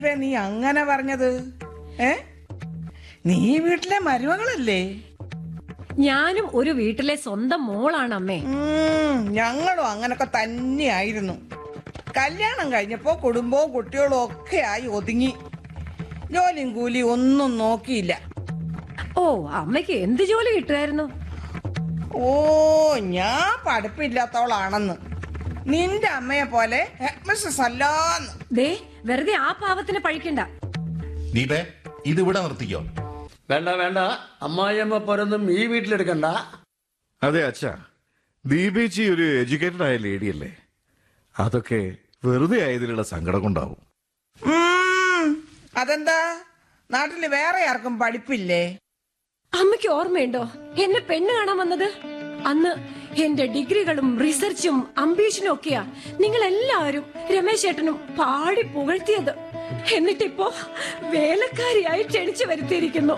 ഇപ്പേ നീ അങ്ങനെ പറഞ്ഞത് ഏ നീ വീട്ടിലെ മരുമകളല്ലേ ഞാനും ഒരു വീട്ടിലെ സ്വന്തം മോളാണ് അമ്മേ ഉം, ഞങ്ങളും അങ്ങനൊക്കെ തന്നെയായിരുന്നു കല്യാണം കഴിഞ്ഞപ്പോ കുടുംബവും കുട്ടികളും ഒക്കെ ആയി ഒതുങ്ങി ജോലിയും കൂലിയും ഒന്നും നോക്കിയില്ല ഓ അമ്മയ്ക്ക് എന്ത് ജോലി കിട്ടുമായിരുന്നു ഓ ഞാൻ പഠിപ്പില്ലാത്തവളാണെന്ന് നിന്റെ അമ്മയെ പോലെ മിസ്സസ് അല്ലാന്ന് ദേ വെറുതെ ആ പാവത്തിന് പഴിക്കണ്ട ദീപേ ഇതിവിടെ നിർത്തിക്കോ വേണ്ട വേണ്ട അമ്മായിയമ്മ പോരൊന്നും ഈ വീട്ടിലെടുക്കണ്ട അതെ അച്ഛാ ദീപേച്ചി ഒരു എഡ്യൂക്കേറ്റഡ് ആയ ലേഡിയല്ലേ അതൊക്കെ വെറുതെ ആയതിലുള്ള സങ്കടം കൊണ്ടാവും ഉം, അതെന്താ നാട്ടില് വേറെ ആർക്കും പഠിപ്പില്ലേ അമ്മയ്ക്ക് ഓർമ്മയുണ്ടോ എന്നെ പെണ്ണ് കാണാൻ വന്നത് അന്ന് എന്റെ ഡിഗ്രികളും റിസർച്ചും അംബീഷനും ഒക്കെയാ നിങ്ങൾ എല്ലാവരും രമേശ് ചേട്ടനും പാടി പുകഴ്ത്തിയത് എന്നിട്ടിപ്പോ വേലക്കാരിയായി ക്ഷണിച്ചു വരുത്തിയിരിക്കുന്നു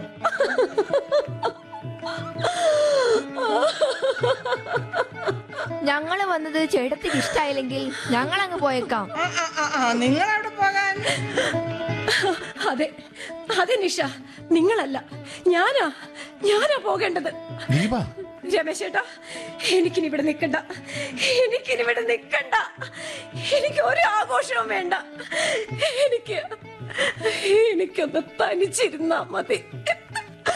ഞങ്ങള് വന്നത് ചേട്ടത്തിക്ക് ഇഷ്ടായില്ലെങ്കിൽ ഞങ്ങൾ അങ്ങ് പോയേക്കാം ആ, ആ, ആ, ആ, നിങ്ങളെവിടെ പോകാൻ അതെ അതെ നിഷ നിങ്ങളല്ല ഞാനാ ഞാനാ പോകേണ്ടത് ദീപ രമേശ് ചേട്ടാ എനിക്കിനി ഇവിടെ നിൽക്കണ്ട എനിക്കിനി ഇവിടെ നിൽക്കണ്ട എനിക്ക് ഒരു ആഘോഷവും വേണ്ട എനിക്ക് എനിക്കൊന്ന് തനിച്ചിരുന്നാ മതി